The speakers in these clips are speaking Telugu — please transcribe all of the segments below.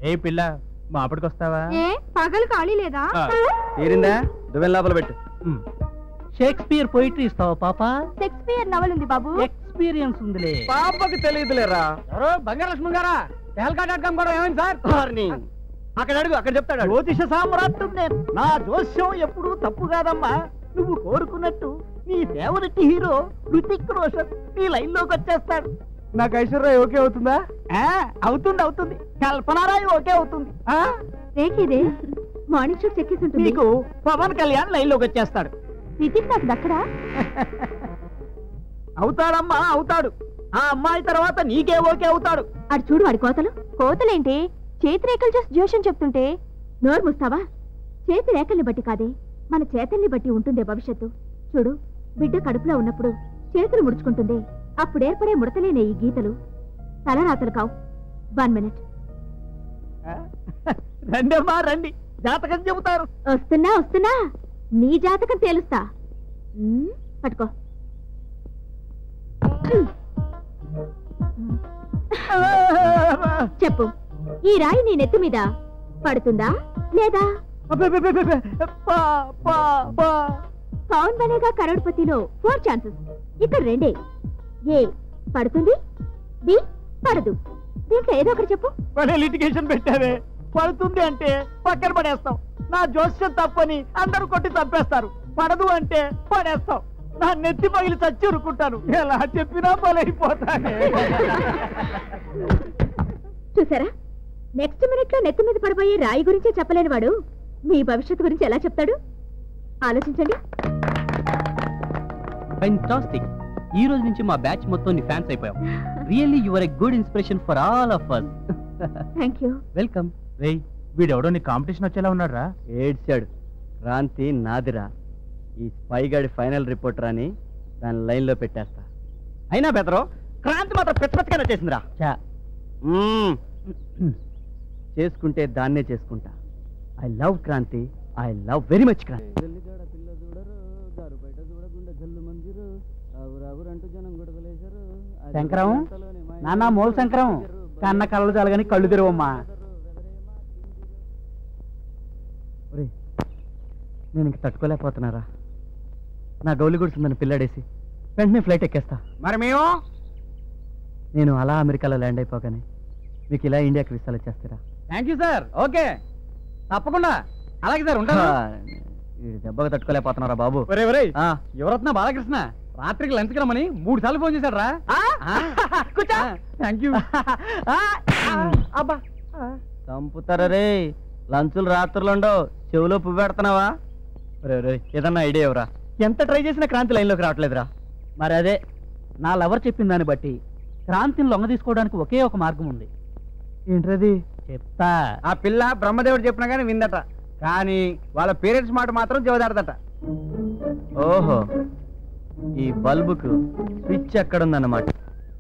ఏ పిల్ల మా అప్పటికి వస్తావా ఏ పగలు ఖాళీ లేదా ఆ. తీరిందా దువ్వెన లోపల పెట్టు ఉమ్. షేక్స్పియర్ పోయిటరీ ఇస్తావా పాప షేక్స్పియర్ నవల్ ఉంది బాబు ఎక్స్పీరియన్స్ ఉందిలే పాపకి తెలియదులేరా ఎవరో బంగారు లక్ష్మణ్ గారా తెహల్కా డాట్ కామ్ కూడా ఏమైంది సార్ వారిని. అక్కడ అడుగు అక్కడ చెప్తాడు అడుగు. జ్యోతిష సామ్రాట్టు నేను నా జోస్యం ఎప్పుడూ తప్పు కాదమ్మా నువ్వు కోరుకున్నట్టు నీ ఫేవరెట్ హీరో హృతిక్ రోషన్ నీ లైన్ లోకి వచ్చేస్తాడు నాకు ఐశ్వర్య ఓకే అవుతుందా ఆ, అవుతుంది అవుతుంది కల్పనారాయి ఓకే అవుతుంది ఆ, రేఖిదే మార్నింగ్ షూట్ ఎక్కేసి ఉంటుంది నీకు పవన్ కళ్యాణ్ లైన్ లోకి వచ్చేస్తాడు నితిన్ నాకు దక్కడా అవుతాడమ్మా అవుతాడు ఆ అమ్మాయి తర్వాత నీకే ఓకే అవుతాడు అటు చూడు వాడి కోతలు కోతలేంటి చేతి రేఖలు చూసి జోషం చెప్తుంటే నోరు మూస్తావా చేతి రేఖల్ని బట్టి కాదే మన చేతల్ని బట్టి ఉంటుందే భవిష్యత్తు చూడు బిడ్డ కడుపులో ఉన్నప్పుడు చేతులు ముడుచుకుంటుంది అప్పుడు ఏర్పడే ముడతలేనే ఈ గీతలు తలరాతలు కావు వన్ మినిట్ ఆ, రండమ్మా రండి జాతకం చెబుతారు వస్తున్నా వస్తున్నా నీ జాతకం తేలుస్తా ఉమ్, పట్టుకో చెప్పు ఈ రాయి నీ నెత్తి మీద పడుతుందా లేదా పా, పా, పా. పవన్ బనేగా కరోడ్పతిలో ఫోర్ ఛాన్సెస్ ఇక్కడ రెండే ఏ పడుతుంది బి పడదు దీంట్లో ఏదో ఒకటి చెప్పు భలే లిటిగేషన్ పెట్టావే పడుతుంది అంటే పక్కన పడేస్తాం నా జోస్యం తప్పని అందరూ కొట్టి చంపేస్తారు పడదు అంటే పడేస్తాం నా నెత్తి పగిలి చచ్చి ఉరుకుంటాను ఎలా చెప్పినా బలైపోతానే చూసారా నెక్స్ట్ మినిట్ లో నెత్తి మీద పడబోయే రాయి గురించే చెప్పలేని వాడు మీ భవిష్యత్తు గురించి ఎలా చెప్తాడు ఆలోచించండి ఫెంటాస్టిక్ ఈ రోజు నుంచి మా బ్యాచ్ మొత్తం నీ ఫ్యాన్స్ అయిపోయాం really your a good inspiration for all of us thank you welcome రేయ్ వీడెవడో నీ కాంపిటీషన్ వచ్చేలా ఉన్నాడు రా ఏడ్చాడు క్రాంతి నాదిరా ఈ స్పై గాడి ఫైనల్ రిపోర్టర్ అని దాని లైన్ లో పెట్టేస్తా అయినా బెదరు క్రాంతి మాత్రం పెద్ద పెద్దగానే చేసిందిరా చా మ్మ్. చేసుకుంటే దాన్నే చేసుకుంటా I love Kranthi I love very much Kranthi Shankaram నాన్న మూల శంకరం కన్న కళ్ళు చాలగాని కళ్ళు తెరవమ్మా ఒరేయ్, నేను ఇంక తట్టుకోలేకపోతున్నారా నా గౌలి గుడిసిందని పిల్లాడేసి వెంటనే ఫ్లైట్ ఎక్కేస్తా మరి మేము నేను అలా అమెరికాలో ల్యాండ్ అయిపోగానే మీకు ఇలా ఇండియాకి విసాలు చేస్తారా థ్యాంక్ యూ సార్ ఓకే తప్పకుండా అలాగే సార్ వీడి దెబ్బకు తట్టుకోలేకపోతున్నారా బాబు ఒరే ఒరే ఆ, యువరత్న బాలకృష్ణ రాత్రికి లంచ్ కి రమ్మని మూడు సార్లు ఫోన్ చేశాడు రా కూర్చో థ్యాంక్ యూ అబ్బా చంపుతారా రే లంచులు రాత్రులు ఉండవు చెవులో పువ్వు పెడుతున్నావా రే రే ఏదన్నా ఐడియా ఎవరా ఎంత ట్రై చేసినా క్రాంతి లైన్లోకి రావట్లేదురా మరి అదే నా లవర్ చెప్పిన దాన్ని బట్టి క్రాంతిని లొంగ తీసుకోవడానికి ఒకే ఒక మార్గం ఉంది ఏంటది చెప్తా ఆ పిల్ల బ్రహ్మదేవుడు చెప్పినా కానీ విందట కానీ వాళ్ళ పేరెంట్స్ మాట మాత్రం చెవదాడదట ఓహో ఈ బల్బుకు స్విచ్ ఎక్కడుందన్నమాట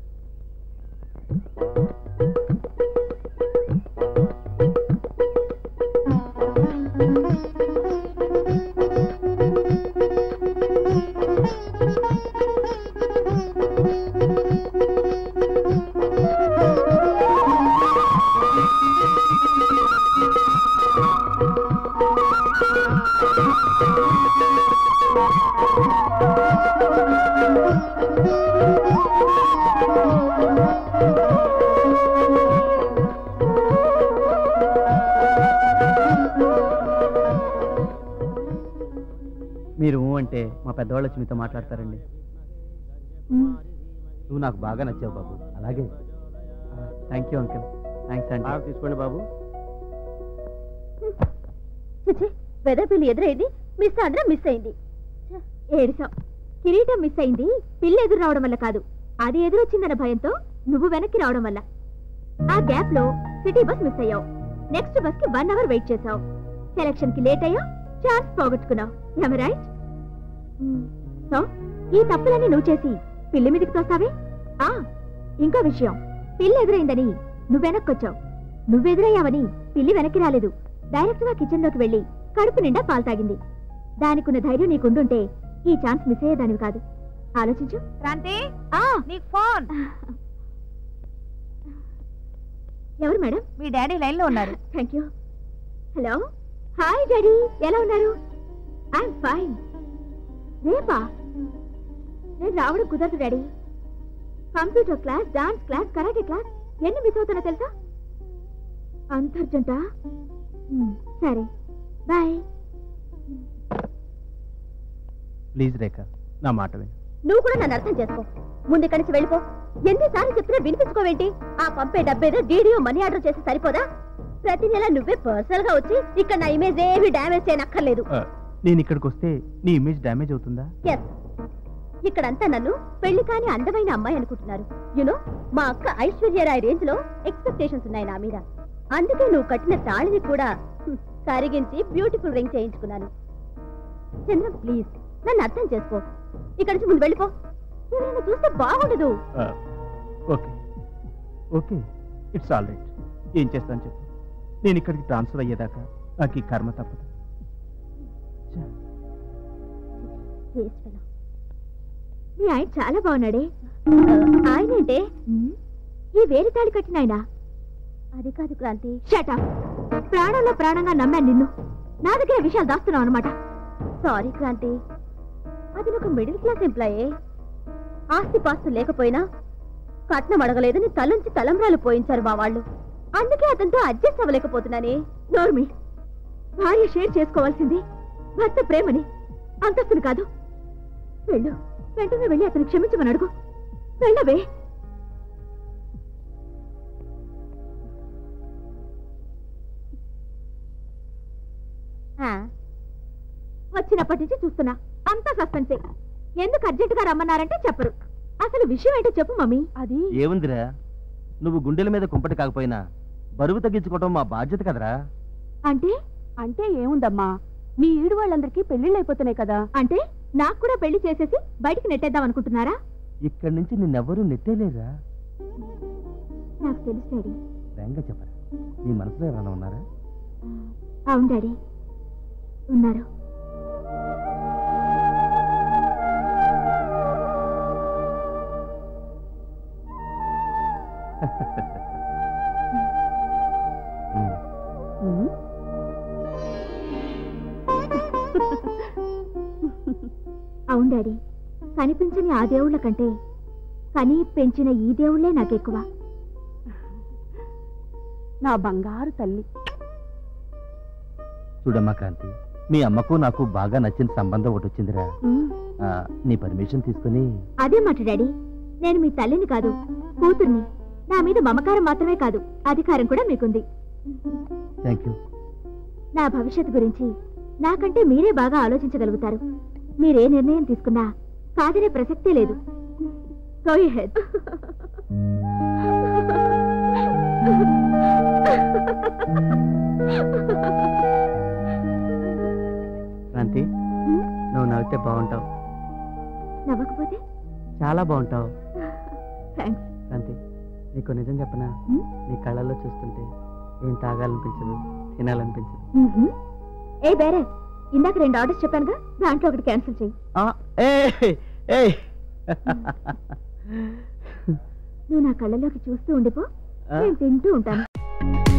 మీరు ఊ అంటే మా పెద్దవాళ్ళు వచ్చి మీతో మాట్లాడతారండి నువ్వు నాకు బాగా నచ్చావు బాబు అలాగే థ్యాంక్ యూ అంకిల్ థ్యాంక్స్ అండి తీసుకోండి బాబు చిచి వెదర్ పిల్లి ఎదురైంది మిస్ ఆంధ్ర మిస్ అయింది ఛ, ఏడిసాం కిరీటం మిస్ అయింది పిల్ల ఎదురు రావడం వల్ల కాదు అది ఎదురొచ్చిందన్న భయంతో నువ్వు వెనక్కి రావడం వల్ల ఆ గ్యాప్ లో సిటీ బస్ మిస్ అయ్యావు నెక్స్ట్ బస్ కి వన్ అవర్ వెయిట్ చేసావు సెలక్షన్ కి లేట్ అయ్యావు ఛాన్స్ పోగొట్టుకున్నావు రైట్ సో ఈ తప్పులన్నీ నువ్వు చేసి పిల్లి మీదకి తోస్తావే ఆ ఇంకో విషయం పిల్లి ఎదురైందని నువ్వు వెనక్కొచ్చావు నువ్వెదురయ్యావని పిల్లి వెనక్కి రాలేదు డైరెక్ట్ గా కిచెన్ లోకి వెళ్ళి కడుపు నిండా పాలు తాగింది దానికున్న ధైర్యం నీకుండుంటే ఈ ఛాన్స్ మిస్ అయ్యేదానివి కాదు ఆలోచించు క్రాంతి ఆ నీకు ఫోన్ ఎవరు మేడం మీ డాడీ లైన్ లో ఉన్నారు thank you hello hi daddy ఎలా ఉన్నారు ఐఎమ్ ఫైన్ రేపా నేను రావడం కుదరదు daddy computer class dance class karate class ఎన్ని మిస్ అవుతానో తెలుసా అంత అర్జెంటా మ్, సరే బాయ్ ప్లీజ్ రేఖ నా మాట విను నువ్వు కూడా నన్ను అర్థం చేసుకో ముందు ఇక్కడి నుంచి వెళ్ళిపో ఎన్నిసార్లు చెప్పినా వినిపించుకోవేంటి ఆ పంపే డబ్బేదో డీడీఓ మనీ ఆర్డర్ చేసి సరిపోదా ప్రతి నెల నువ్వే పర్సనల్ గా వచ్చి ఇక్కడ నా ఇమేజ్ ఏమి డ్యామేజ్ చేయనక్కర్లేదు ఆ, నేను ఇక్కడికి వస్తే నీ ఇమేజ్ డ్యామేజ్ అవుతుందా ఎస్ ఇక్కడంతా నన్ను పెళ్లి కాని అందమైన అమ్మాయి అనుకుంటున్నారు యునో మా అక్క ఐశ్వర్యరాయ్ రేంజ్ లో ఎక్స్పెక్టేషన్స్ ఉన్నాయి నా మీద అందుకే నువ్వు కట్టిన తాళిని కూడా హ్మ్, కరిగించి బ్యూటిఫుల్ రింగ్ చేయించుకున్నాను చంద్రం ప్లీజ్ నన్ను అర్థం చేసుకో ఇక్కడి నుంచి ముందు వెళ్ళిపో ఎవరైనా చూస్తే బాగుండదు ఆ, okay okay it's all right ఏం చేస్తాను చెప్పు నేను ఇక్కడికి ట్రాన్స్ఫర్ అయ్యేదాకా నాకు ఈ కర్మ తప్పదు ఛ, Waste fellow. మీ ఆయన చాలా బాగున్నాడే ఆయన అంటే ఈ వేరే తాళి కట్టిన ఆయన అది కాదు క్రాంతి షట ప్రాణంలో ప్రాణంగా నమ్మాను నిన్ను నా దగ్గర విషయాలు దాస్తున్నావు అనమాట సారీ క్రాంతి అది ఒక మిడిల్ క్లాస్ ఎంప్లాయే ఆస్తి పాస్తు లేకపోయినా కట్నం అడగలేదని తలంచి తలంబ్రాలు పోయించారు మా వాళ్ళు అందుకే అతనితో అడ్జస్ట్ అవ్వలేకపోతున్నానే నోర్మి భార్య షేర్ చేసుకోవాల్సింది భర్త ప్రేమని అంతస్తుని కాదు వెళ్ళు వెంటనే వెళ్ళి అతను క్షమించమని అడుగు వెళ్ళవే వచ్చినప్పటి నుంచి చూస్తున్నా అంతా సస్పెన్సే ఎందుకు అర్జెంటుగా రమ్మన్నారంటే చెప్పరు అసలు విషయం ఏంటో చెప్పు మమ్మీ అది ఏముందిరా నువ్వు గుండెల మీద కుంపటి కాకపోయినా బరువు తగ్గించుకోవటం మా బాధ్యత కదరా అంటే అంటే ఏముందమ్మా మీ ఈడు వాళ్ళందరికీ పెళ్లిళ్ళు అయిపోతున్నాయి కదా అంటే నాకు కూడా పెళ్లి చేసేసి బయటికి నెట్టేద్దాం అనుకుంటున్నారా ఇక్కడి నుంచి నిన్నెవ్వరూ నెట్టేలేరా నాకు తెలుసు డాడీ వేంగా చెప్పరా నీ మనసులో ఎవరైనా ఉన్నారా అవును డాడీ ఉన్నారు ఉమ్. అవును డాడీ కనిపించని ఆ దేవుళ్ళ కంటే కని పెంచిన ఈ దేవుళ్ళే నాకెక్కువ నా బంగారు తల్లి చూడమ్మా క్రాంతి మీ అమ్మకు నాకు బాగా నచ్చిన సంబంధం ఒకటి వచ్చిందిరా ఆ, నీ పర్మిషన్ తీసుకుని అదే మాట డాడీ నేను మీ తల్లిని కాదు కూతుర్ని నా మీద మమకారం మాత్రమే కాదు అధికారం కూడా మీకుంది థ్యాంక్ యూ నా భవిష్యత్తు గురించి నాకంటే మీరే బాగా ఆలోచించగలుగుతారు మీరే నిర్ణయం తీసుకున్నా కాదనే ప్రసక్తే లేదు Go ahead. క్రాంతి నువ్వు నవ్వితే బాగుంటావు నవ్వకపోతే చాలా బాగుంటావు థ్యాంక్స్ క్రాంతి నీకు నిజం చెప్పనా ఉమ్. నీ కళ్ళల్లో చూస్తుంటే ఏం తాగాలనిపించదు తినాలనిపించదు ఏ బేరే ఇందాక రెండు ఆర్డర్స్ చెప్పానుగా దాంట్లో ఒకటి క్యాన్సిల్ చేయి ఆ, ఏయ్, ఏయ్. నువ్వు నా కళ్ళలోకి చూస్తూ ఉండిపో ఆ? నేను తింటూ ఉంటాను